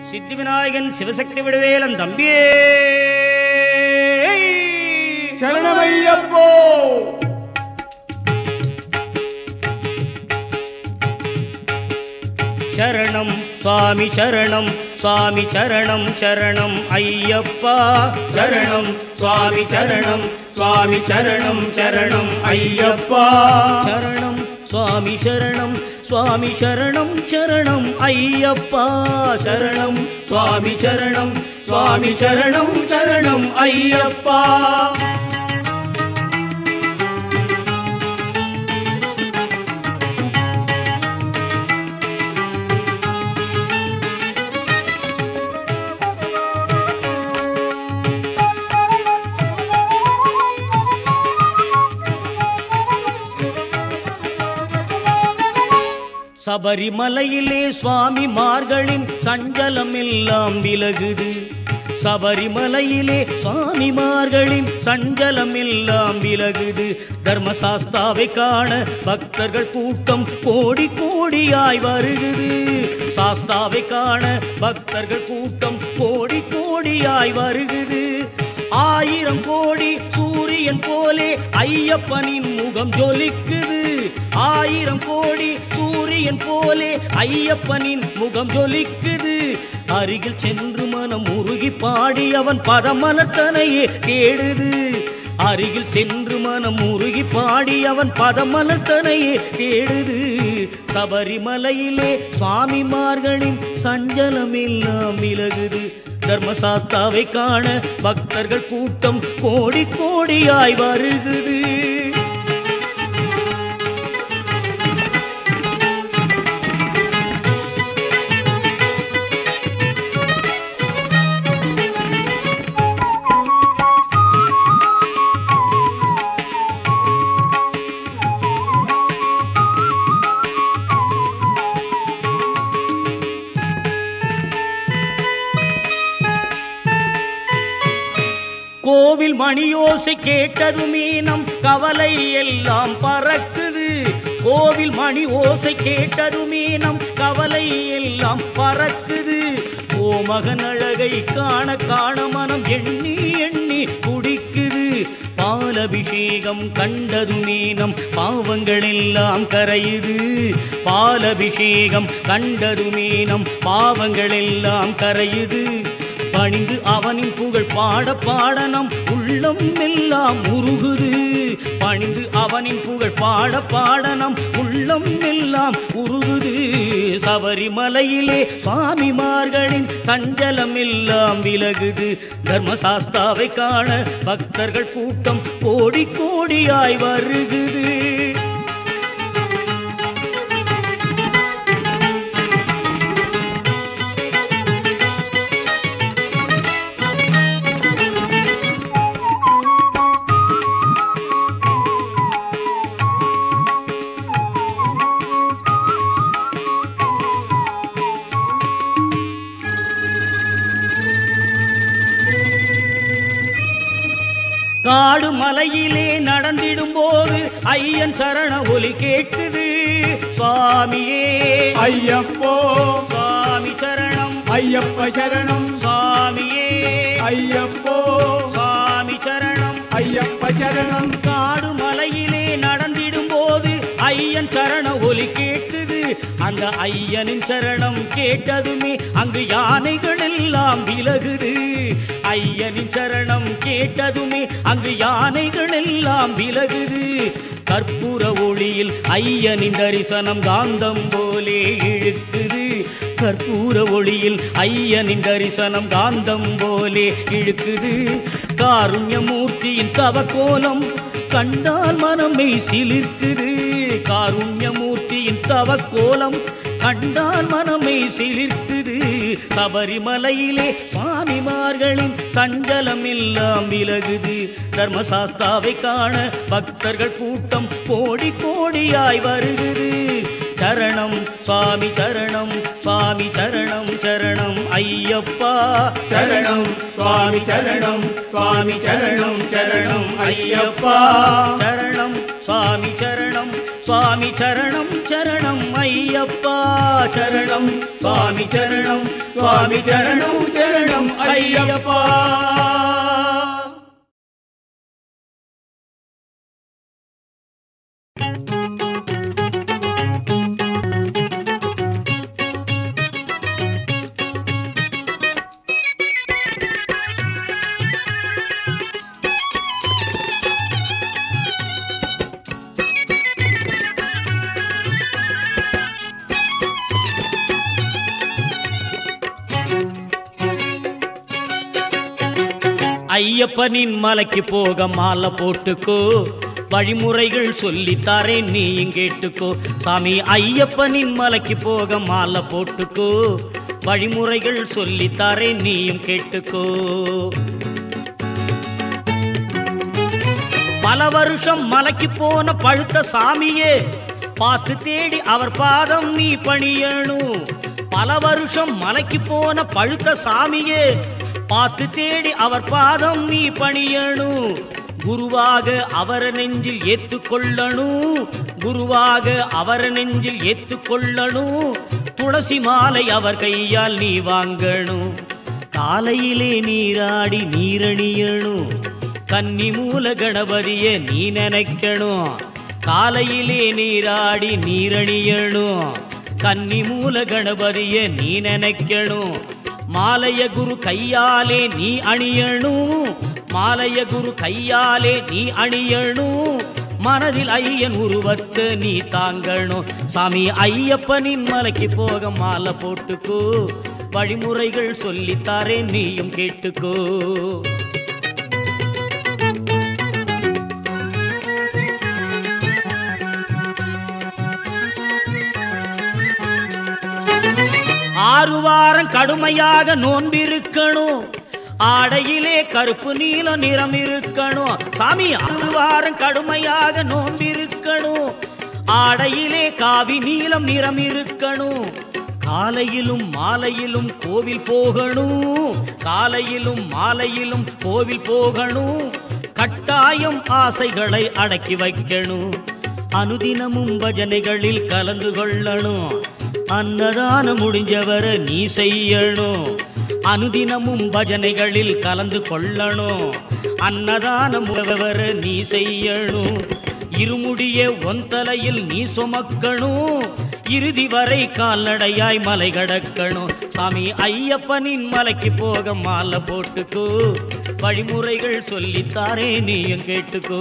சித்தி விநாயகன் சிவசக்தி விடுவேலன் தம்பியே சரணமையப்போ சரணம் சுவாமி சரணம் சுவாமி சரணம் சரணம் ஐயப்பா சரணம் சுவாமி சரணம் சுவாமி சரணம் சரணம் ஐயப்பா சரணம் சுவாமி சரணம் சுவாமி சரணம் சரணம் ஐயப்பா சரணம் சுவாமி சரணம் சுவாமி சரணம் சரணம் ஐயப்பா சபரிமலையிலே சுவாமிமார்களின் சஞ்சலம் எல்லாம் விலகுது சபரிமலையிலே சுவாமிமார்களின் சஞ்சலம் எல்லாம் விலகுது தர்மசாஸ்தாவை காண பக்தர்கள் கூட்டம் கோடி கோடியாய் வருகுது சாஸ்தாவை காண பக்தர்கள் கூட்டம் கோடி கோடியாய் வருகுது ஆயிரம் கோடி சூரியன் போலே ஐயப்பனின் முகம் ஜொலிக்குது ஆயிரம் கோடி சூரியன் போலே ஐயப்பனின் முகம் ஜொலிக்குது அருகில் சென்று மனம் உருகி பாடி அவன் பதமலத்தனையே தேடுது அருகில் சென்று மனம் உருகி பாடி அவன் பதமலத்தனையே தேடுது சபரிமலையிலே சுவாமிமார்களின் சஞ்சலம் எல்லாம் விலகுது தர்மசாஸ்தாவை காண பக்தர்கள் கூட்டம் கோடி கோடியாய் வருகுது கோவில் மணியோசை கேட்டதுமே நம் கவலை எல்லாம் பறக்குது கோவில் மணி ஓசை கேட்டதுமே நம் கவலை எல்லாம் பறக்குது கோமகன் அழகை காண காண மனம் எண்ணி எண்ணி குடிக்குது பாலபிஷேகம் கண்டதுமே நம் பாவங்கள் எல்லாம் கரையுது பாலபிஷேகம் கண்டதுமே நம் பாவங்கள் எல்லாம் கரையுது பணிந்து அவனின் புகழ் பாட பாட நம் உள்ளம் எல்லாம் உருகுது பணிந்து அவனின் புகழ் பாட பாட நம் உள்ளம் எல்லாம் உருகுது சபரிமலையிலே சுவாமிமார்களின் சஞ்சலம் எல்லாம் விலகுது தர்மசாஸ்தாவை காண பக்தர்கள் கூட்டம் கோடி கோடியாய் வருகுது காடு மலையிலே நடந்திடும் போது ஐயன் சரண ஒலி கேட்குது சுவாமியே ஐயப்போ சுவாமி சரணம் ஐயப்ப சரணம் சுவாமியே ஐயப்போ சுவாமி சரணம் ஐயப்ப சரணம் காடு மலையிலே நடந்திடும் போது ஐயன் சரண ஒலி கேட்குது அந்த ஐயனின் சரணம் கேட்டதுமே அங்கு யானைகள் எல்லாம் விலகுது ஐயனின் சரணம் கேட்டதுமே அங்கு யானைகள் எல்லாம் விலகுது கற்பூர ஒளியில் ஐயனின் தரிசனம் காந்தம் போலே இழுக்குது கற்பூர ஒளியில் ஐயனின் தரிசனம் காந்தம் போலே இழுக்குது காருண்யமூர்த்தியின் தவக்கோலம் கண்டால் மனமே சிலிர்க்குது காருண்யமூர்த்தியின் தவக்கோலம் கண்டால் மனமே சிலிர்க்குது சபரிமலையிலே சுவாமிமார்களின் சஞ்சலம் எல்லாம் விலகுது தர்மசாஸ்தாவை காண பக்தர்கள் கூட்டம் கோடி கோடியாய் வருகுது சரணம் சுவாமி சரணம் சுவாமி சரணம் சரணம் ஐயப்பா சரணம் சுவாமி சரணம் சுவாமி சரணம் சரணம் ஐயப்பா சரணம் சுவாமி சரணம் சுவாமி சரணம் சரணம் ஐயப்பா சரணம் சுவாமி சரணம் சுவாமி சரணம் சரணம் ஐயப்பா ஐயப்பனின் மலைக்கு போக மாலை போட்டுக்கோ வழிமுறைகள் சொல்லித்தாரேன் நீயும் கேட்டுக்கோ சாமி ஐயப்பனின் மலைக்கு போக மாலை போட்டுக்கோ வழிமுறைகள் சொல்லித்தாரேன் நீயும் கேட்டுக்கோ பல வருஷம் மலைக்கு போன பழுத்த சாமியே பார்த்து தேடி அவர் பாதம் நீ பணியணும் பல வருஷம் மலைக்கு போன பழுத்த சாமியே பார்த்து தேடி அவர் பாதம் நீ பணியணும் குருவாக அவர் நெஞ்சில் ஏத்துக்கொள்ளணும் குருவாக அவர் நெஞ்சில் ஏத்துக்கொள்ளணும் துளசி மாலை அவர் கையால் நீ வாங்கணும் காலையிலே நீராடி நீரணியணும் கன்னி மூல கணபதிய நீ நினைக்கணும் காலையிலே நீராடி நீரணியணும் கன்னி மூல கணபதிய நீ நினைக்கணும் மாலைய குரு கையாலே நீ அணியணும் மாலைய குரு கையாலே நீ அணியணும் மனதில் ஐயன் உருவத்தை நீ தாங்கணும் சாமி ஐயப்பனின் மலைக்கு போக மாலை போட்டுக்கோ வழிமுறைகள் சொல்லித்தாரேன் நீயும் கேட்டுக்கோ ஆறு வாரம் கடுமையாக நோன்பிருக்கணும் ஆடையிலே கருப்பு நீல நிறம் இருக்கணும் சாமி ஆறு வாரம் கடுமையாக நோன்பிருக்கணும் ஆடையிலே காவி நீலம் நிறம் இருக்கணும் காலையிலும் மாலையிலும் கோவில் போகணும் காலையிலும் மாலையிலும் கோவில் போகணும் கட்டாயம் ஆசைகளை அடக்கி வைக்கணும் அனுதினமும் பஜனைகளில் கலந்து கொள்ளணும் அன்னதானம் முடிஞ்சவரை நீ செய்யணும் அனுதினமும் பஜனைகளில் கலந்து கொள்ளணும் அன்னதானம் முடிஞ்சவரை நீ செய்யணும் இருமுடிய ஒன் தலையில் நீ சுமக்கணும் இறுதி வரை கால்நடையாய் மலை கடக்கணும் சாமி ஐயப்பனின் மலைக்கு போக மாலை போட்டுக்கோ வழிமுறைகள் சொல்லித்தாரே நீயும் கேட்டுக்கோ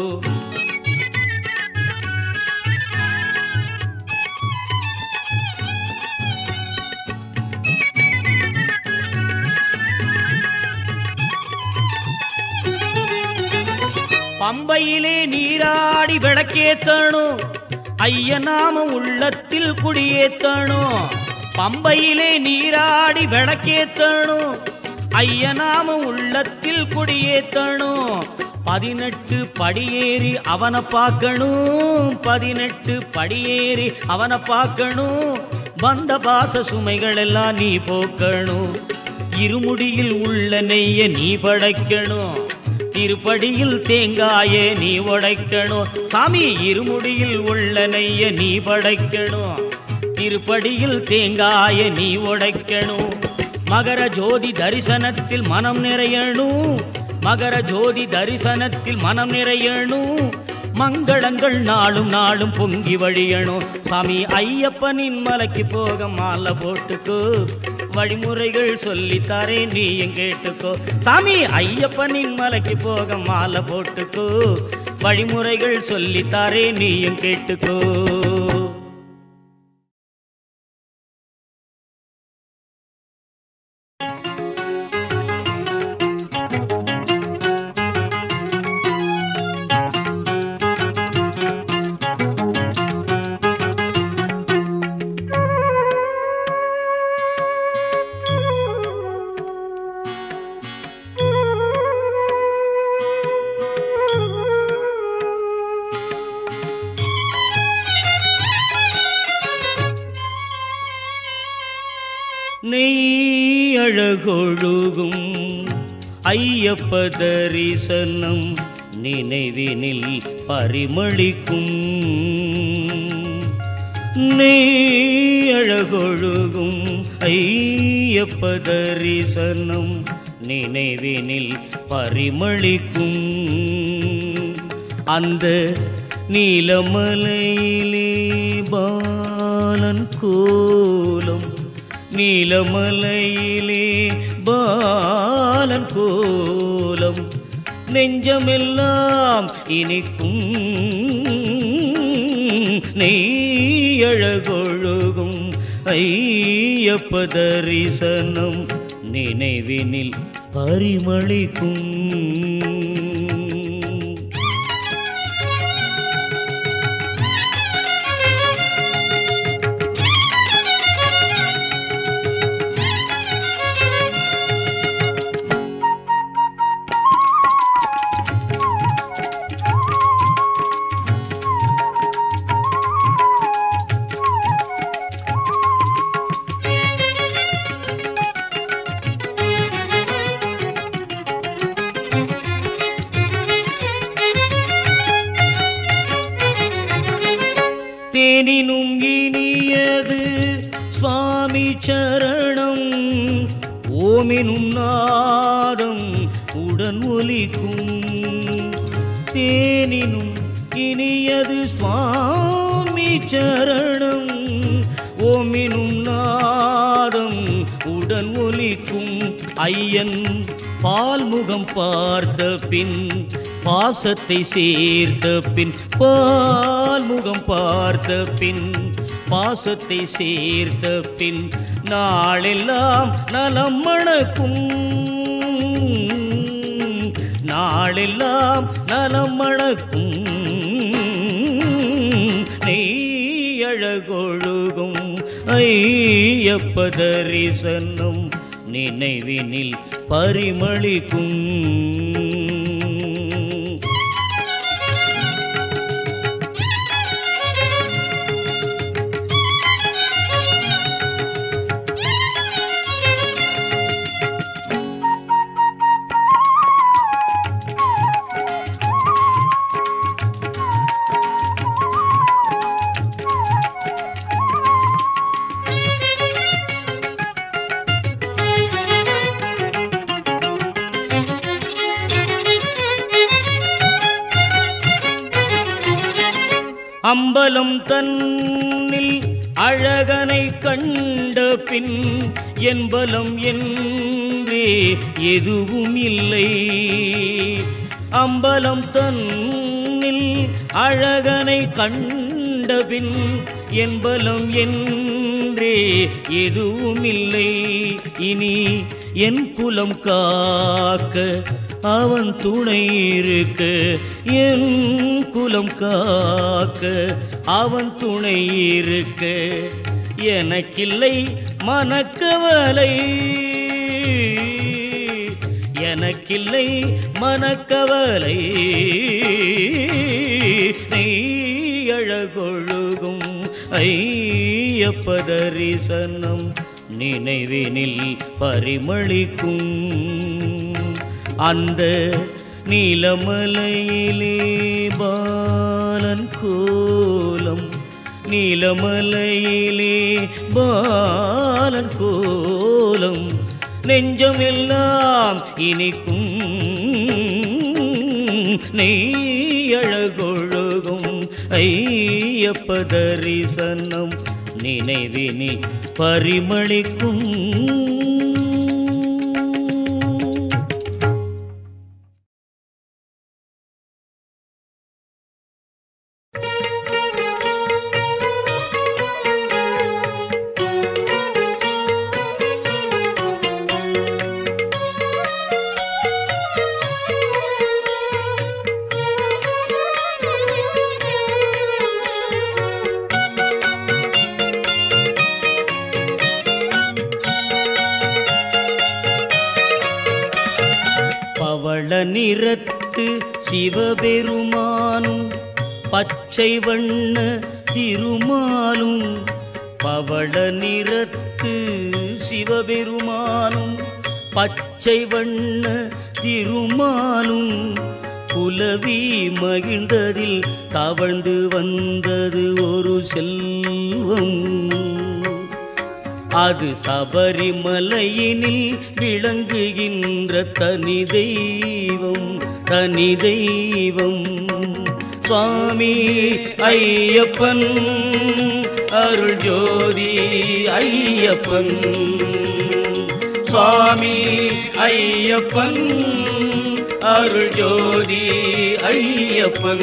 பம்பையிலே நீராடி விளக்கேத்தணும் ஐயனாம உள்ளத்தில் குடியேத்தணும் பம்பையிலே நீராடி விளக்கேத்தணும் ஐயனாம உள்ளத்தில் குடியேத்தணும் பதினெட்டு படியேறி அவனை பார்க்கணும் பதினெட்டு படியேறி அவனை பார்க்கணும் வந்த பாச சுமைகள் எல்லாம் நீ போக்கணும் இருமுடியில் உள்ள நெய்ய நீ படைக்கணும் திருப்படியில் தேங்காய நீ உடைக்கணும் சாமி இருமுடியில் உள்ள நெய்ய நீ படைக்கணும் திருப்படியில் தேங்காய நீ உடைக்கணும் மகர ஜோதி தரிசனத்தில் மனம் நிறையணும் மகர ஜோதி தரிசனத்தில் மனம் நிறையணும் மங்களங்கள் நாளும் நாளும் பொங்கி வழியணும் சாமி ஐயப்பனின் மலைக்கு போக மாலை போட்டுக்கோ வழிமுறைகள் சொல்லித்தாரே நீயும் கேட்டுக்கோ சாமி ஐயப்பனின் மலைக்கு போக மாலை போட்டுக்கோ வழிமுறைகள் சொல்லித்தாரே நீயும் கேட்டுக்கோ நெய் அழகொழுகும் ஐயப்ப தரிசனம் நினைவினில் பரிமளிக்கும் நெய் அழகொழுகும் ஐயப்ப தரிசனம் நினைவினில் பரிமளிக்கும் அந்த நீலமலையிலே பாலன் கோலம் நீலமலையிலே பாலன் கோலம் நெஞ்சமெல்லாம் இனிக்கும் நெய்யழகொழுகும் ஐயப்ப தரிசனம் நினைவினில் பரிமளிக்கும் தேனினும் இனியது சுவாமி சரணம் ஓமினும் நாதம் உடன் ஒலிக்கும் தேனினும் இனியது சுவாமி சரணம் ஓமினும் நாதம் உடன் ஒலிக்கும் ஐயன் பால்முகம் பார்த்த பின் பாசத்தை சேர்த்த பின் பால்முகம் பார்த்த பின் பாசத்தை சேர்த்த பின் நாளெல்லாம் நலம் மணக்கும் நாளெல்லாம் நலம் மணக்கும் நெய் அழகொழுகும் ஐயப்ப தரிசனம் நினைவினில் பரிமளிக்கும் அம்பலம் தன்னில் அழகனை கண்ட பின் என்பலம் என்றே எதுவும் இல்லை அம்பலம் தன்னில் அழகனை கண்ட பின் என்பலம் என்றே எதுவும் இல்லை இனி என் குலம் காக்க அவன் துணை இருக்க என் குலம் காக்க அவன் துணை இருக்க எனக்கில்லை மனக்கவலை எனக்கில்லை மனக்கவலை நீ அழகொழுகும் ஐயப்ப தரிசனம் நினைவினில் பரிமளிக்கும் அந்த நீலமலையிலே பாலன் கோலம் நீலமலையிலே பாலன் கோலம் நெஞ்சம் எல்லாம் இனிக்கும் நெய் அழகொழுகும் ஐயப்ப தரிசனம் நினைவினி பரிமளிக்கும் பவள நிறத்து சிவபெருமானும் பச்சை வண்ண திருமாலும் பவள நிறத்து சிவபெருமானும் பச்சை வண்ண திருமாலும் புலவி மகிழ்ந்ததில் தவழ்ந்து வந்தது ஒரு செல்வம் அது சபரிமலையினில் விளங்குகின்ற தனி தெய்வம் தனி தெய்வம் சுவாமி ஐயப்பன் அருள் ஜோதி ஐயப்பன் சுவாமி ஐயப்பன் அருள் ஜோதி ஐயப்பன்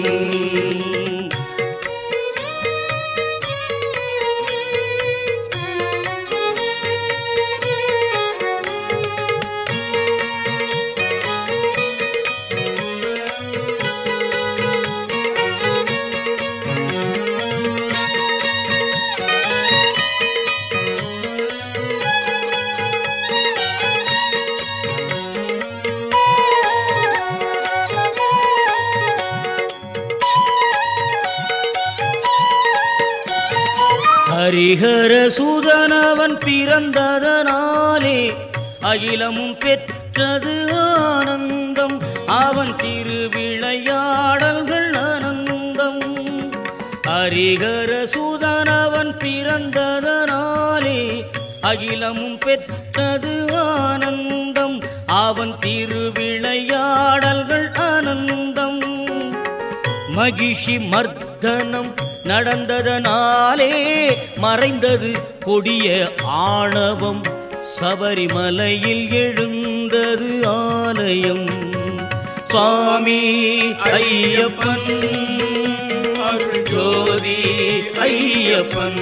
ஹரிஹர சூதனவன் பிறந்ததனாலே அகிலமும் பெற்றது ஆனந்தம் அவன் திருவிளையாடல்கள் ஆனந்தம் ஹரிஹர சூதனவன் பிறந்ததனாலே அகிலமும் பெற்றது ஆனந்தம் அவன் திருவிளையாடல்கள் ஆனந்தம் மகிஷி மர்தனம் நடந்ததனாலே மறைந்தது கொடிய ஆணவம் சபரிமலையில் எழுந்தது ஆலயம் சுவாமி ஐயப்பன் அருள் ஜோதி ஐயப்பன்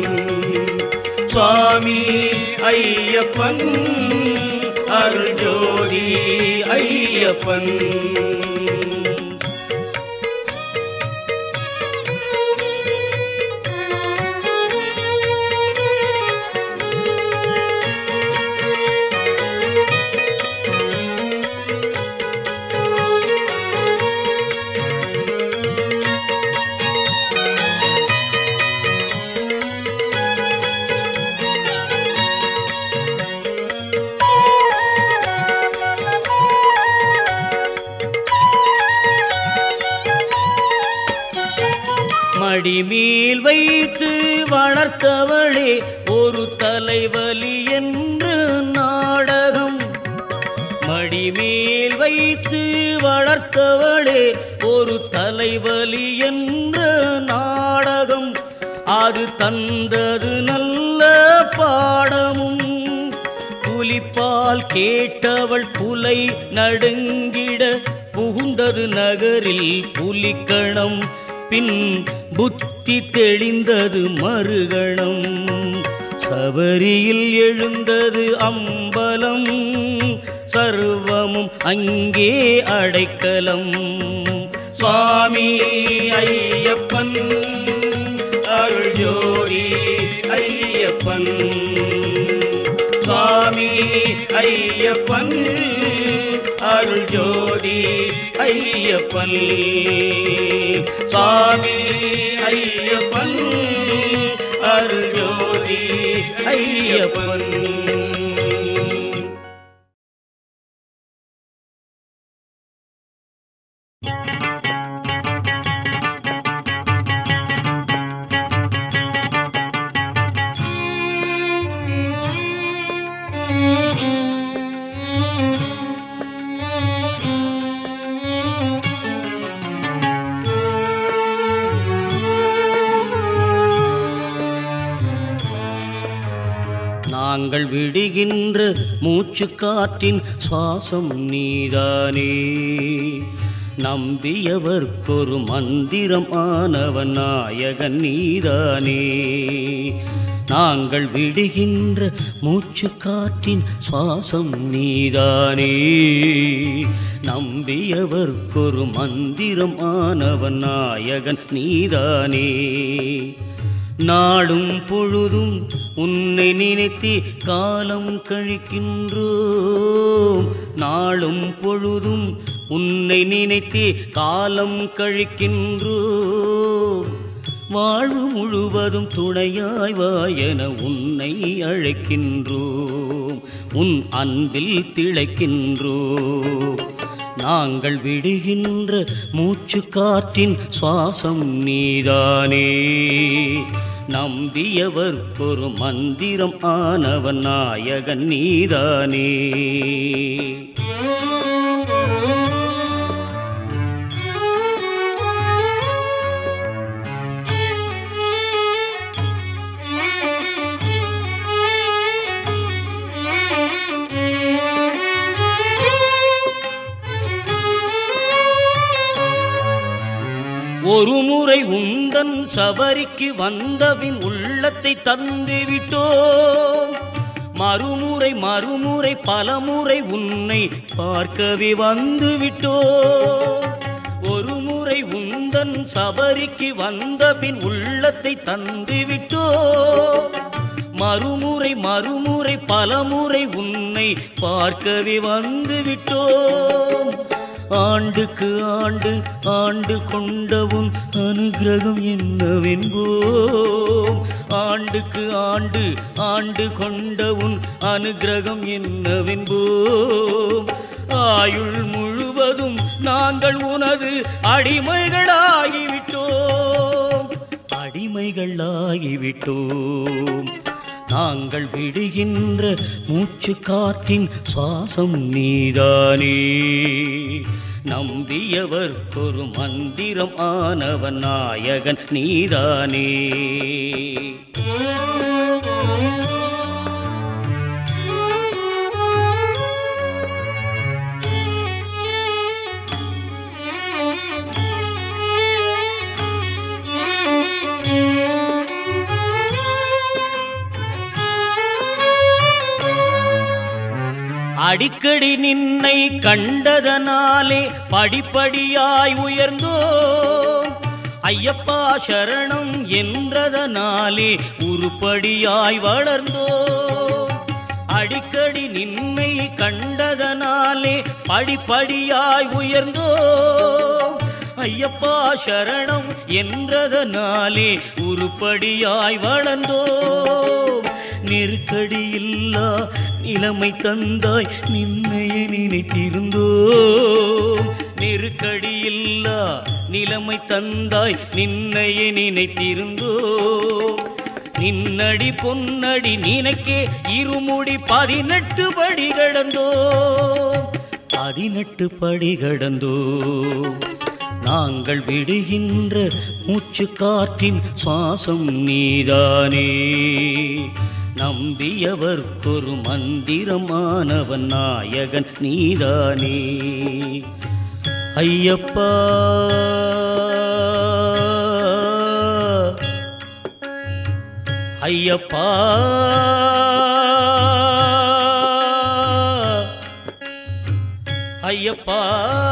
சுவாமி ஐயப்பன் அருள் ஜோதி ஐயப்பன் மடிமேல் வைத்து வளர்த்தவளே ஒரு தலைவலி என்று நாடகம் மடிமேல் வைத்து வளர்த்தவளே ஒரு தலைவலி என்ற நாடகம் அது தந்தது நல்ல பாடமும் புலிப்பால் கேட்டவள் புலை நடுங்கிட புகுந்தது நகரில் புலிக்கணம் பின் புத்தி தெளிந்தது மறுகணம் சபரியில் எழுந்தது அம்பலம் சர்வமும் அங்கே அடைக்கலம் சுவாமி ஐயப்பன் அருள் ஜோதி ஐயப்பன் சுவாமி ஐயப்பன் அருள் ஜோதி ஐயப்பன் சுவாமி ஐயப்பன் அருள் ஜோதி ஐயப்பன் நாங்கள் விடுகின்ற மூச்சு காற்றின் சுவாசம் நீதானே நம்பியவர்க்கொரு மந்திரம் ஆனவன் நாயகன் நீதானே நாங்கள் விடுகின்ற மூச்சு காற்றின் சுவாசம் நீதானே நம்பியவர்க்கொரு மந்திரம் ஆனவன் நாயகன் நீதானே நாளும் பொழுதும் உன்னை நினைத்து காலம் கழிக்கின்றோம் நாளும் பொழுதும் உன்னை நினைத்து காலம் கழிக்கின்றோம் வாழ்வு முழுவதும் துணையாய் வா என உன்னை அழைக்கின்றோம் உன் அன்பில் திளைக்கின்றோம் நாங்கள் விடுகின்ற மூச்சு காற்றின் சுவாசம் நீதானே நம்பியவர்க்கொரு மந்திரம் ஆனவன் நாயகன் நீதானே ஒரு முறை உந்தன் சபரிக்கு வந்தபின் உள்ளத்தை தந்து விட்டோம் மறுமுறை மறுமுறை பலமுறை உன்னை பார்க்கவே வந்து விட்டோம் ஒரு முறை உந்தன் சபரிக்கு வந்தபின் உள்ளத்தை தந்து விட்டோம் மறுமுறை மறுமுறை பலமுறை உன்னை பார்க்கவே வந்து விட்டோம் ஆண்டுக்கு ஆண்டு ஆண்டு கொண்டவும் அனுகிரகம் என்னவென்போம் ஆண்டுக்கு ஆண்டு ஆண்டு கொண்டவும் அனுகிரகம் என்னவென்போம் ஆயுள் முழுவதும் நாங்கள் உனது அடிமைகளாகிவிட்டோம் அடிமைகளாகிவிட்டோம் நாங்கள் விடுகின்ற மூச்சு காற்றின் சுவாசம் நீதானே நம்பியவர்க்கொரு மந்திரம் ஆனவன் நாயகன் நீதானே அடிக்கடி நின்னை கண்டதனாலே படிப்படியாய் உயர்ந்தோம் ஐயப்பா சரணம் என்றதனாலே உருப்படியாய் வளர்ந்தோம் அடிக்கடி நின்னை கண்டதனாலே படிப்படியாய் உயர்ந்தோம் ஐயப்பா சரணம் என்றதனாலே உருப்படியாய் வளர்ந்தோம் நெருக்கடி இல்லா நிலைமை தந்தாய் நின்னையே நினைத்திருந்தோம் நெருக்கடி இல்லா நிலைமை தந்தாய் நின்னையே நினைத்திருந்தோம் நின்னடி பொன்னடி நினைக்கே இருமுடி பதினெட்டு படி கடந்தோம் பதினெட்டு படி கடந்தோம் நாங்கள் விடுகின்ற மூச்சு காற்றின் சுவாசம் நீதானே நம்பியவர்க்கொரு மந்திரமானவன் நாயகன் நீதானே ஐயப்பா ஐயப்பா ஐயப்பா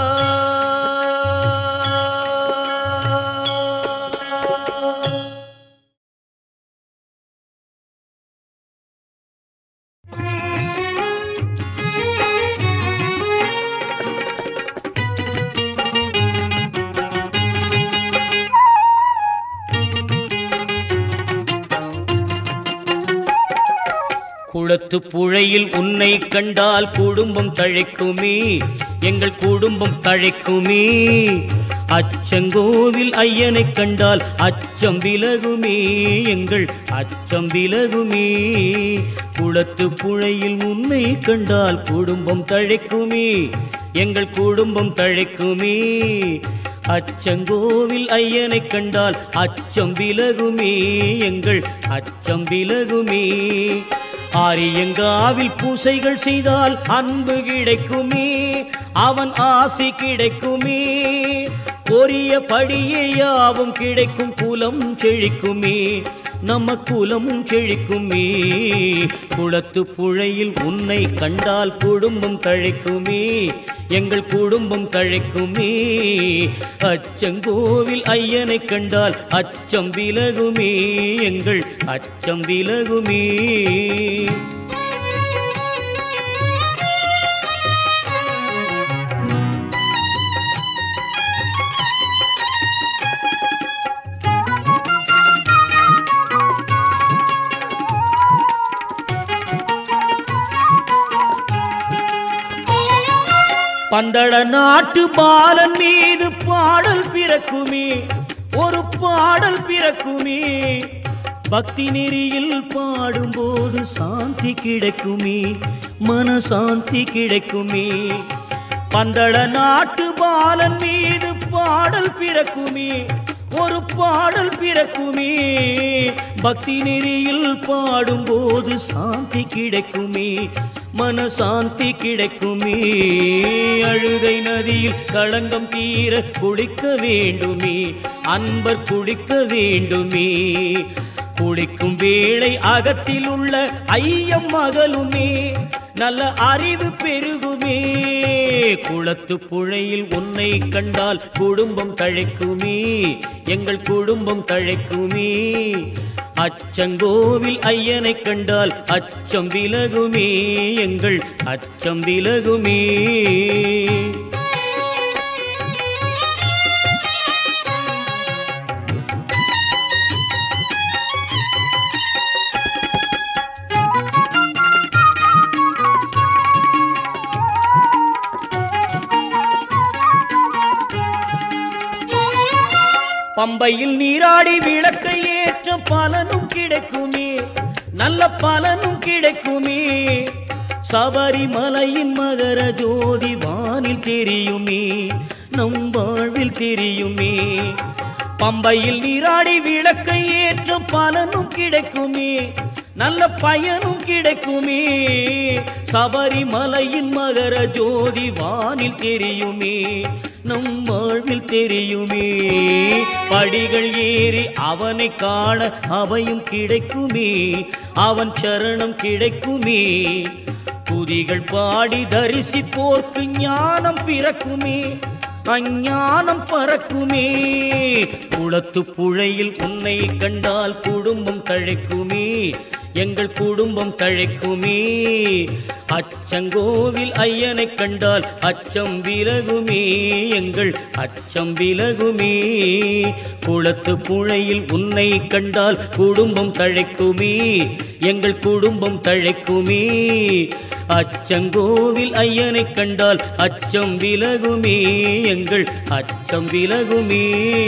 குளத்து புழையில் உன்னை கண்டால் குடும்பம் தழைக்குமே எங்கள் குடும்பம் தழைக்குமே அச்சங்கோவில் ஐயனை கண்டால் அச்சம் விலகுமே எங்கள் அச்சம் விலகுமே குளத்து புழையில் உன்னை கண்டால் குடும்பம் தழைக்குமே எங்கள் குடும்பம் தழைக்குமே அச்சங்கோவில் ஐயனை கண்டால் அச்சம் விலகுமே எங்கள் அச்சம் விலகுமே ஆரியங்காவில் பூசைகள் செய்தால் அன்பு கிடைக்குமே அவன் ஆசை கிடைக்குமே பொரிய படியே யாவும் கிடைக்கும் குலம் செழிக்குமே நம்ம குலமும் செழிக்குமே குளத்து புழையில் உன்னை கண்டால் குடும்பம் தழைக்குமே எங்கள் குடும்பம் தழைக்குமே அச்சங்கோவில் ஐயனை கண்டால் அச்சம் விலகுமே எங்கள் அச்சம் விலகுமே பந்தள நாட்டு பாலன் மீது பாடல் பிறக்குமே ஒரு பாடல் பிறக்குமே பக்தி நெறியில் பாடும்போது சாந்தி கிடைக்குமே மன சாந்தி கிடைக்குமே பந்தள நாட்டு பாலன் மீது பாடல் பிறக்குமே ஒரு பாடல் பிறக்குமே பக்தி நெறியில் பாடும்போது சாந்தி கிடைக்குமே மன சாந்தி கிடைக்குமே அழுதை நதியில் களங்கம் தீர குளிக்க வேண்டுமே அன்பர் குளிக்க வேண்டுமே குளிக்கும் வேளை அகத்தில் உள்ள ஐயம் மகளுமே நல்ல அறிவு பெருகுமே குளத்து புழையில் உன்னை கண்டால் குடும்பம் தழைக்குமே எங்கள் குடும்பம் தழைக்குமே அச்சங்கோவில் ஐயனை கண்டால் அச்சம் விலகுமே எங்கள் அச்சம் விலகுமே பம்பையில் நீராடி விளக்கை ஏற்ற பலனும் கிடைக்குமே நல்ல பலனும் கிடைக்குமே சபரிமலையின் மகர ஜோதி வானில் தெரியுமே நம் வாழ்வில் தெரியுமே பம்பையில் நீராடி விளக்கை ஏற்ற பலனும் கிடைக்குமே நல்ல பயனும் கிடைக்குமே சபரிமலையின் மகர ஜோதி வானில் தெரியுமே நம் வாழ்வில் தெரியுமே படிகள் ஏறி அவனை காண அவையும் கிடைக்குமே அவன் சரணம் கிடைக்குமே துதிகள் பாடி தரிசிப்போர்க்கு ஞானம் பிறக்குமே அஞ்ஞானம் பறக்குமே குளத்து புழையில் உன்னை கண்டால் குடும்பம் தழைக்குமே எங்கள் குடும்பம் தழைக்குமே அச்சங்கோவில் ஐயனை கண்டால் அச்சம் விலகுமே எங்கள் அச்சம் விலகுமே குளத்து புழையில் உன்னை கண்டால் குடும்பம் தழைக்குமே எங்கள் குடும்பம் தழைக்குமே அச்சங்கோவில் ஐயனை கண்டால் அச்சம் விலகுமே எங்கள் அச்சம் விலகுமே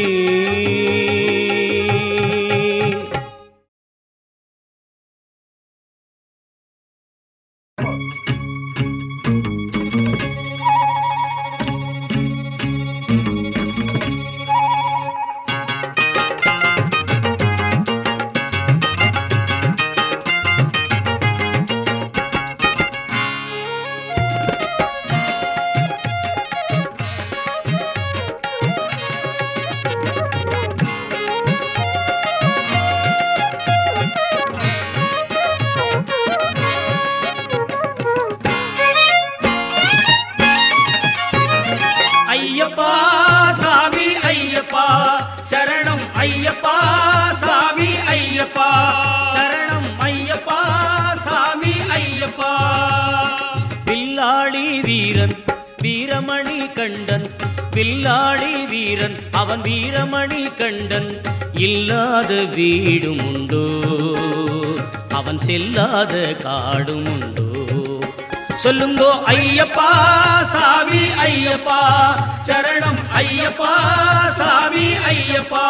ஐயப்பா சாமி ஐயப்பா சரணம் ஐயப்பா சாமி ஐயப்பா சரணம் ஐயப்பா சாமி ஐயப்பா வில்லாளி வீரன் வீரமணி கண்டன் வில்லாளி வீரன் அவன் வீரமணி கண்டன் இல்லாத வீடும் உண்டோ அவன் செல்லாத காடும் உண்டோ சொல்லுங்கோ ஐயப்பா சாமி ஐயப்பா சரணம் ஐயப்பா சாமி ஐயப்பா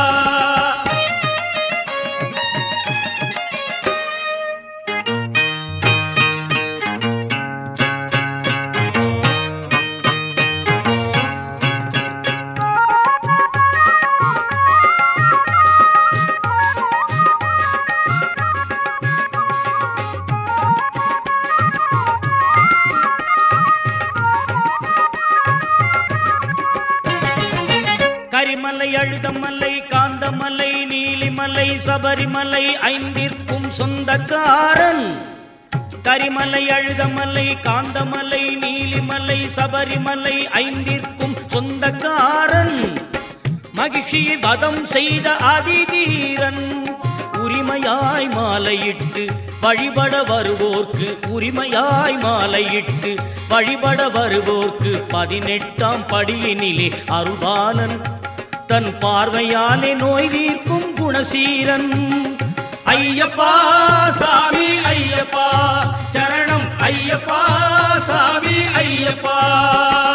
கரிமலை அழுதமலை காந்தமலை நீலிமலை சபரிமலை ஐந்திற்கும் சொந்தக்காரன் கரிமலை அழுதமலை காந்தமலை நீலிமலை சபரிமலை ஐந்திற்கும் சொந்தக்காரன் மகிழ்ச்சியை வதம் செய்த அதிதீரன் உரிமையாய் மாலையிட்டு வழிபட வருவோர்க்கு உரிமையாய் மாலையிட்டு வழிபட வருவோர்க்கு பதினெட்டாம் படியினிலே அருள்பாலன் தன் பார்வையாலே நோய் தீர்க்கும் குணசீரன் ஐயப்பா சாமி ஐயப்பா சரணம் ஐயப்பா சாமி ஐயப்பா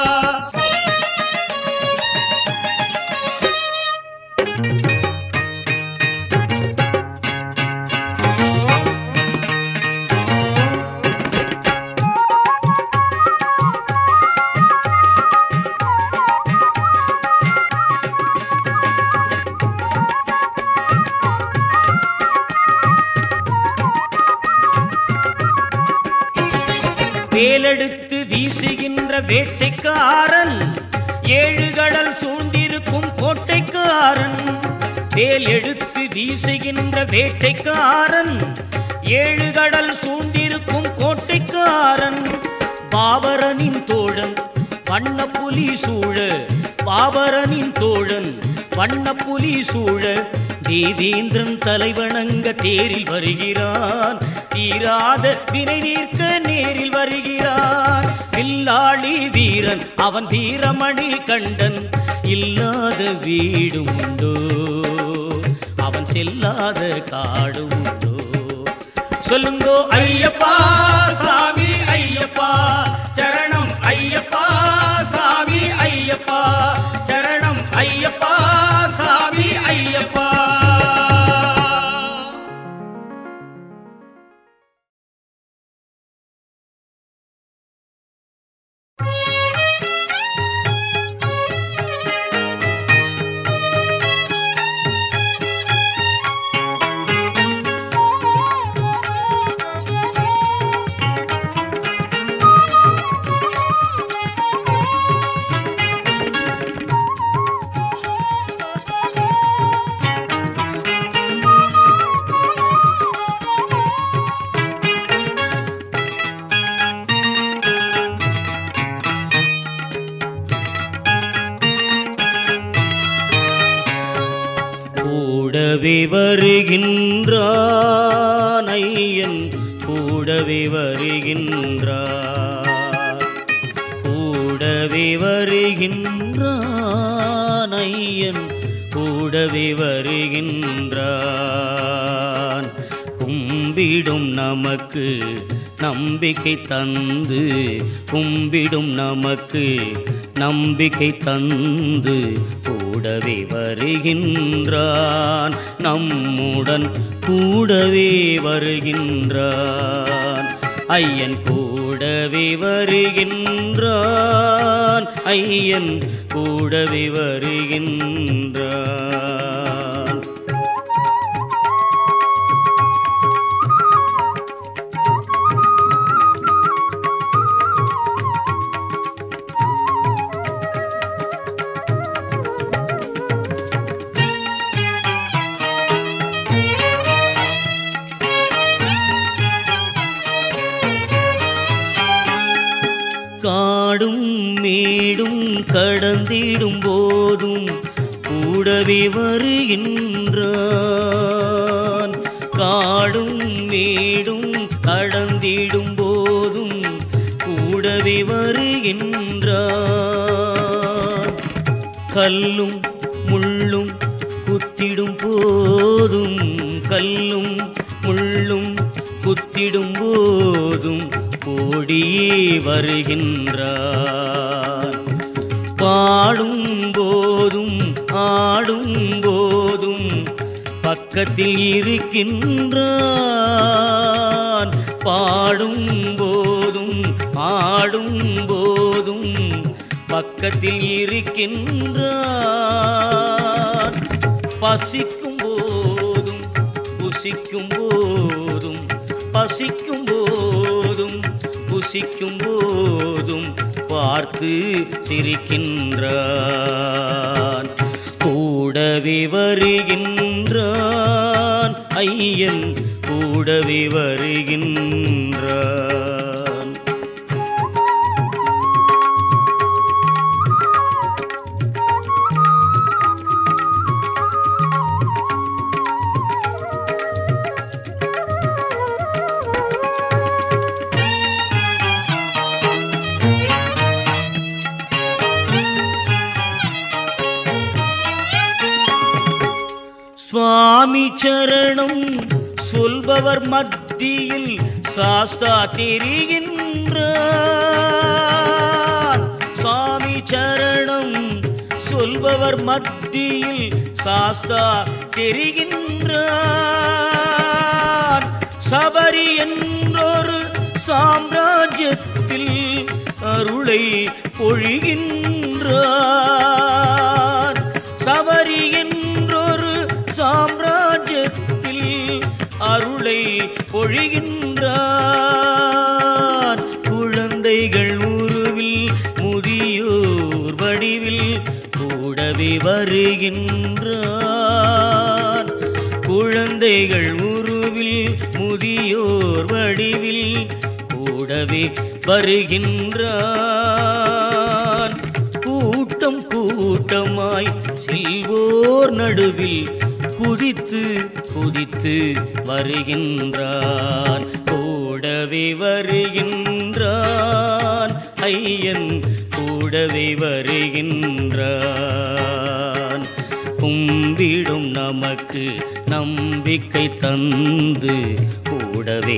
வேலெடுத்து வீசுகின்ற வேட்டைக்காரன் ஏழு கடல் சூழ்ந்திருக்கும் கோட்டைக்காரன் வேல் எடுத்து வீசுகின்ற வேட்டைக்காரன் ஏழு கடல் சூழ்ந்திருக்கும் கோட்டைக்காரன் பாபரனின் தோழன் வண்ண புலி சூழ பாபரனின் தோழன் வண்ண புலி சூழ தேவேந்திரன் தலைவணங்க தேரில் வருகிறான் தீராத வினை தீர்க்க நேரில் வருகிறான் வில்லாளி வீரன் அவன் வீரமணி கண்டன் இல்லாத வீடும் உண்டோ அவன் செல்லாத காடும் உண்டோ சொல்லுங்கோ ஐயப்பா சாமி ஐயப்பா சரணம் ஐயப்பா சாமி ஐயப்பா சரணம் ஐயப்பா சாமி ஐயப்பா கூடவே வருகின்றான் ஐயன் கூடவே வருகின்றான் கூடவே வருகின்றான் ஐயன் கூடவே வருகின்றான் கும்பிடும் நமக்கு நம்பிக்கை தந்து கும்பிடும் நமக்கு நம்பிக்கை தந்து கூடவே வருகின்றான் நம்முடன் கூடவே வருகின்றான் ஐயன் கூடவே வருகின்றான் ஐயன் கூடவே வருகின்றான் காடும் மேடும் கடந்திடும் போதும் கூடவே வருகின்றான் காடும் மேடும் கடந்திடும் போதும் கூடவே வருகின்றான் கல்லும் முள்ளும் குத்திடும் போதும் கல்லும் முள்ளும் குத்திடும் போதும் ஓடியே வருகின்றான் பாடும் போதும் ஆடும் போதும் பக்கத்தில் இருக்கின்றான் பாடும் போதும் ஆடும் போதும் பக்கத்தில் இருக்கின்றான் பசிக்கும் போதும் புசிக்கும் போதும் பசிக்கும் போதும் புசிக்கும் போதும் பார்த்து சிரிக்கின்றான் கூடவே வருகின்றான் ஐயன் கூடவே வருகின்றான் சுவாமி சரணம் சொல்பவர் மத்தியில் சாஸ்தா தெரிகின்றார் சுவாமி சரணம் சொல்பவர் மத்தியில் சாஸ்தா தெரிகின்றார் சபரி என்றொரு சாம்ராஜ்யத்தில் அருளை பொழிகின்றார் சபரி என்றொரு சாம்ராஜ்யத்தில் அருளை பொழிகின்றார் குழந்தை குழந்தைகள் உருவில் முதியோர் வடிவில் கூடவே வருகின்றான் குழந்தைகள் உருவில் முதியோர் வடிவில் கூடவே வருகின்றான் கூட்டம் கூட்டமாய் செல்வோர் நடுவில் குதித்து குதித்து வருகின்றான் கூடவே வருகின்றான் ஐயன் கூடவே வருகின்றான் கும்பிடும் நமக்கு நம்பிக்கை தந்து கூடவே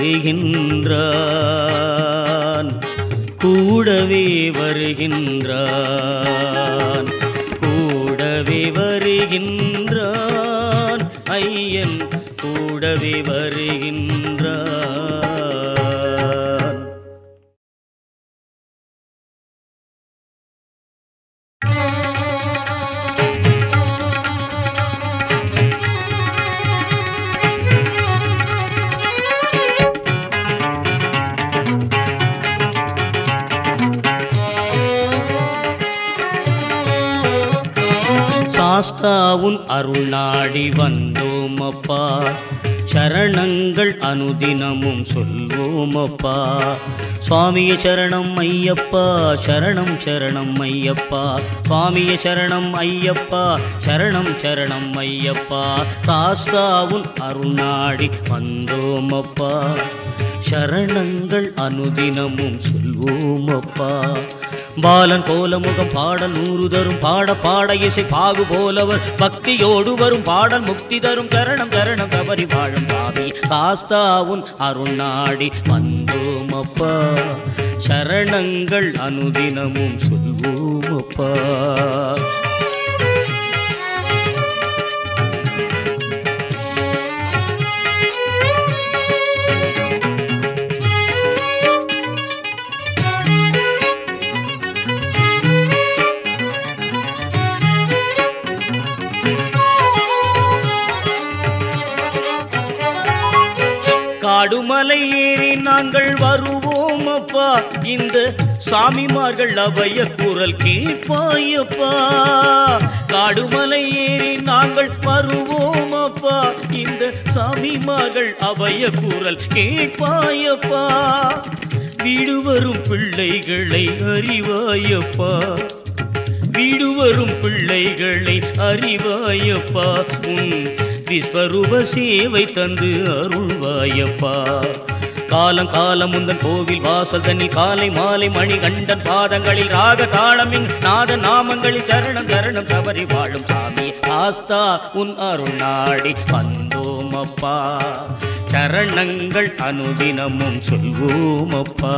வருகின்றான் கூடவே வருகின்றான் கூடவே வருகின்றான் ஐயன் கூடவே வருகின்றான் சாஸ்தாவுன் அருள் நாடி வந்தோம் அப்பா சரணங்கள் அனுதினமும் சொல்வோம் அப்பா சுவாமிய சரணம் ஐயப்பா சரணம் சரணம் ஐயப்பா சுவாமிய சரணம் ஐயப்பா சரணம் சரணம் ஐயப்பா சாஸ்தாவுன் அருள் நாடி வந்தோம் அப்பா சரணங்கள் அனுதினமும் சொல்வோம் அப்பா பாலன் போல முகம் பாடல் நூறு தரும் பாட பாட இசை பாகு போலவர் பக்தியோடு வரும் பாடல் முக்தி தரும் சரணம் சரணம் தவறி வாழும் பாவி சாஸ்தாவுன் அருள் நாடி வந்தோம் அப்பா சரணங்கள் அனுதினமும் சொல்வோம் அப்பா காடுமலை ஏறி நாங்கள் வருவோம் அப்பா இந்த சாமிமார்கள் அவைய குரல் கேட்பாயப்பா காடுமலை ஏறி நாங்கள் வருவோம் அப்பா இந்த சாமிமார்கள் அவைய குரல் கேட்பாயப்பா வீடு வரும் பிள்ளைகளை அறிவாயப்பா வீடு வரும் பிள்ளைகளை அறிவாயப்பா உன் விஸ்வரூப சேவை தந்து அருள்வாயப்பா காலம் காலம் முந்தன் கோவில் வாசல் தண்ணி காலை மாலை மணி கண்டன் பாதங்களில் ராக தாளமின் நாத நாமங்களில் சரணம் சரணம் தவறி வாழும் சாமி ஆஸ்தா உன் அருள் நாடி வந்தோம் அப்பா சரணங்கள் அனுதினமும் சொல்வோம் அப்பா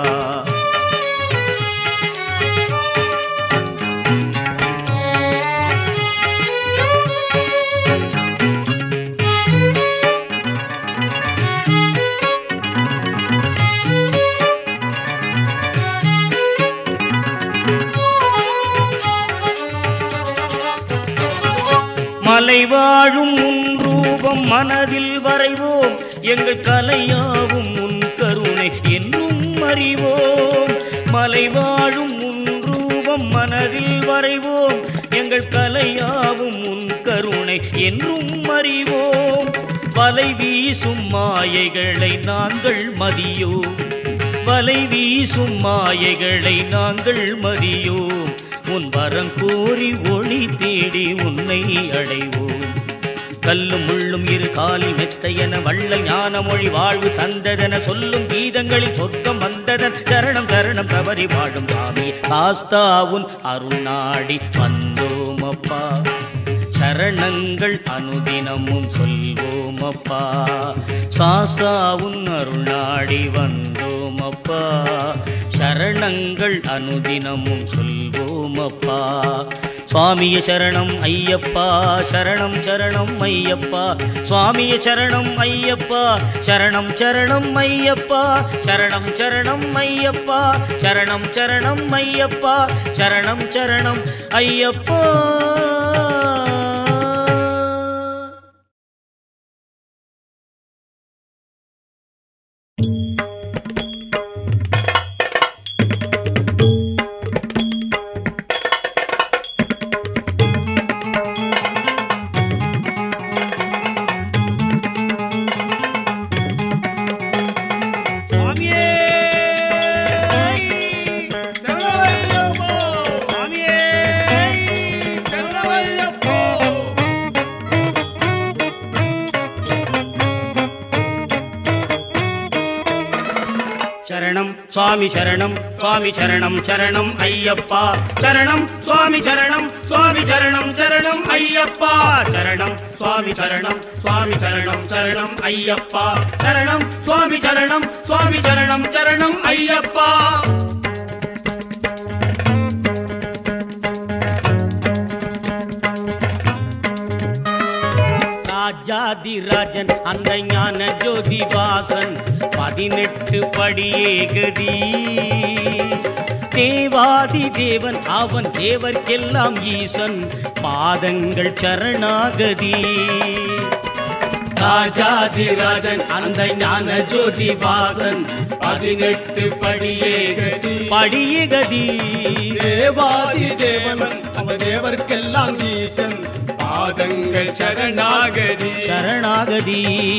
மலை வாழும் உன் ரூபம் மனதில் வரைவோம் எங்கள் கலையாவும் உன் கருணை என்னும் அறிவோம் மலை வாழும் உன் ரூபம் மனதில் வரைவோம் எங்கள் கலையாவும் உன் கருணை என்றும் அறிவோம் வலை வீசும் மாயைகளை நாங்கள் மதியோம் வலை வீசும் மாயைகளை நாங்கள் மதியோம் உன் வரம் கோரி ஒளி தேடி உன்னை அடைவோம் கல்லும் முள்ளும் இரு காலில் மெத்தையென வள்ளல் ஞான மொழி வாழ்வு தந்ததென சொல்லும் கீதங்களில் சொர்க்கம் வந்ததன் சரணம் சரணம் தவறி வாழும் சாமி சாஸ்தாவுன் அருள் நாடி வந்தோம் அப்பா சரணங்கள் அனுதினமும் சொல்வோம் அப்பா சாஸ்தாவுன் அருள் நாடி வந்தோம் அப்பா சரணங்கள் அனுதினமும் சொல்வோம் அப்பா சுவாமிய சரணம் ஐயப்பா சரணம் சரணம் ஐயப்பா சுவாமிய சரணம் ஐயப்பா சரணம் சரணம் ஐயப்பா சரணம் சரணம் ஐயப்பா சரணம் சரணம் ஐயப்பா சரணம் சரணம் ஐயப்பா சுவாமியே சரணமையப்போ சுவாமியே சரணமையப்போ சரணம் சுவாமி சரணம் சுவாமி சரணம் சரணம் ஐயப்பா சரணம் சுவாமி சரணம் சுவாமி சரணம் சரணம் ஐயப்பா சரணம் சுவாமி சரணம் சுவாமி சரணம் சரணம் ஐயப்பா சரணம் சுவாமி சரணம் சுவாமி சரணம் சரணம் ஐயப்பா ராஜாதிராஜன் அந்த ஞான ஜோதி வாசன் பதினெட்டு படியேகதி தேவாதி தேவன் அவன் தேவர்க்கெல்லாம் ஈசன் பாதங்கள் சரணாகதி ராஜாதிராஜன் அந்த ஞான ஜோதி வாசன் பதினெட்டு படியேகதி படியேகதி தேவாதி தேவன் அவ தேவர்க்கெல்லாம் ஈசன் பாதங்கள் சரணாகதி சரணாகதி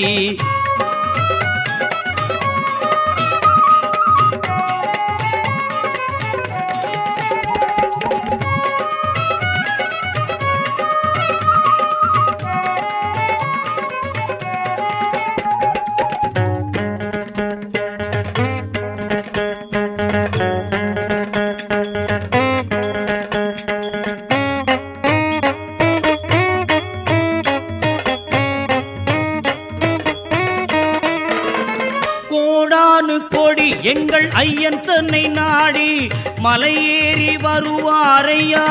கோடானு கோடி எங்கள் ஐயன் தன்னை நாடி மலையேறி வருவாரையா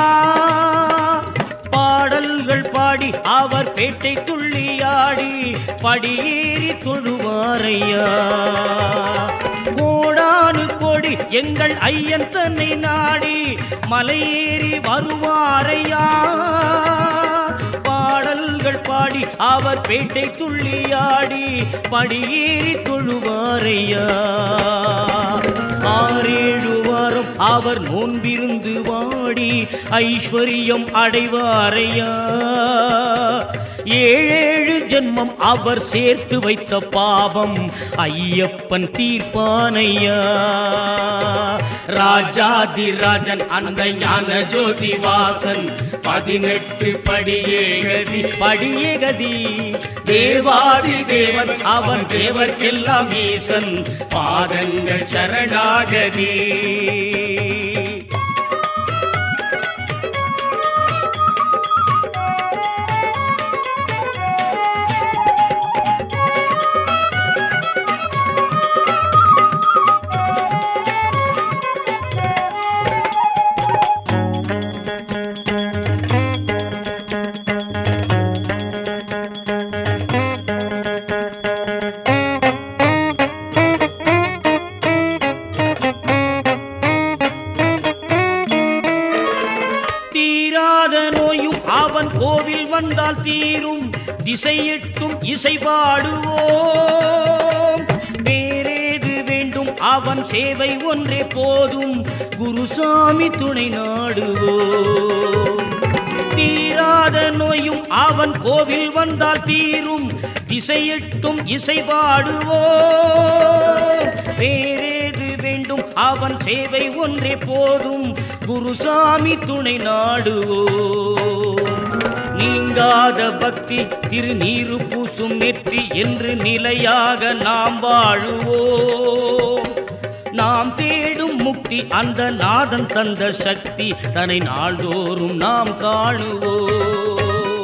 பாடல்கள் பாடி அவர் பேட்டை துள்ளியாடி படியேறி தொழுவாரையா கோடானு கோடி எங்கள் ஐயன் தன்னை நாடி மலையேறி வருவாரையா பாடல்கள் பாடி அவர் பேட்டை துள்ளியாடி படியேறி தொழுவாரையா ஆறேழு வாரம் அவர் நோன்பிருந்து வாடி ஐஸ்வர்யம் அடைவாரையா ஏழேழு ஜென்மம் அவர் சேர்த்து வைத்த பாவம் ஐயப்பன் தீர்ப்பானையா ராஜாதிராஜன் அந்த ஞான ஜோதி வாசன் பதினெட்டு படியேகதி படியேகதி தேவாதி தேவன் அவன் தேவர்க்கெல்லாம் ஈசன் பாதங்கள் சரணாகதி தீராத நோயும் அவன் கோவில் வந்தால் தீரும் திசையிட்டும் இசை பாடுவோம் வேறேது வேண்டும் அவன் சேவை ஒன்றே போதும் குருசாமி துணை நாடுவோம் தீராத நோயும் அவன் கோவில் வந்தால் தீரும் திசையிட்டும் இசை பாடுவோம் வேறேது வேண்டும் அவன் சேவை ஒன்றே போதும் குருசாமி துணை நாடுவோம் நீங்காத பக்தி திருநீரு பூசும் நெற்றி என்று நிலையாக நாம் வாழுவோம் நாம் தேடும் முக்தி அந்த நாதன் தந்த சக்தி தன்னை நாள்தோறும் நாம் காணுவோம்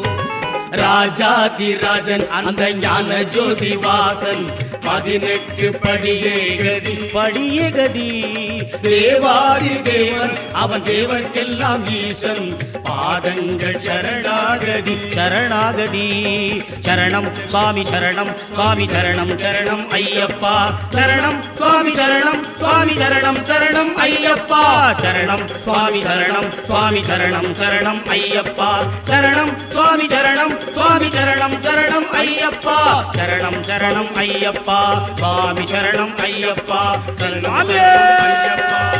ராஜாதிராஜன் அந்த ஞான ஜோதி வாசன் பதினெட்டு படியேகதி படியேகதி தேவாதி தேவன் அவன் தேவர்க்கெல்லாம் ஈசன் பாதங்கள் சரணாகதி சரணாகதி சரணம் சுவாமி சரணம் சுவாமி சரணம் சரணம் ஐயப்பா சரணம் சுவாமி சரணம் சுவாமி சரணம் சரணம் ஐயப்பா சரணம் சுவாமி சரணம் சுவாமி சரணம் சரணம் ஐயப்பா சரணம் சுவாமி சரணம் சுவாமி சரணம் சரணம் ஐயப்பா சரணம் சரணம் ஐயப்பா சுவாமி சரணம் ஐயப்பா சரணம் சரணம் ஐயப்பா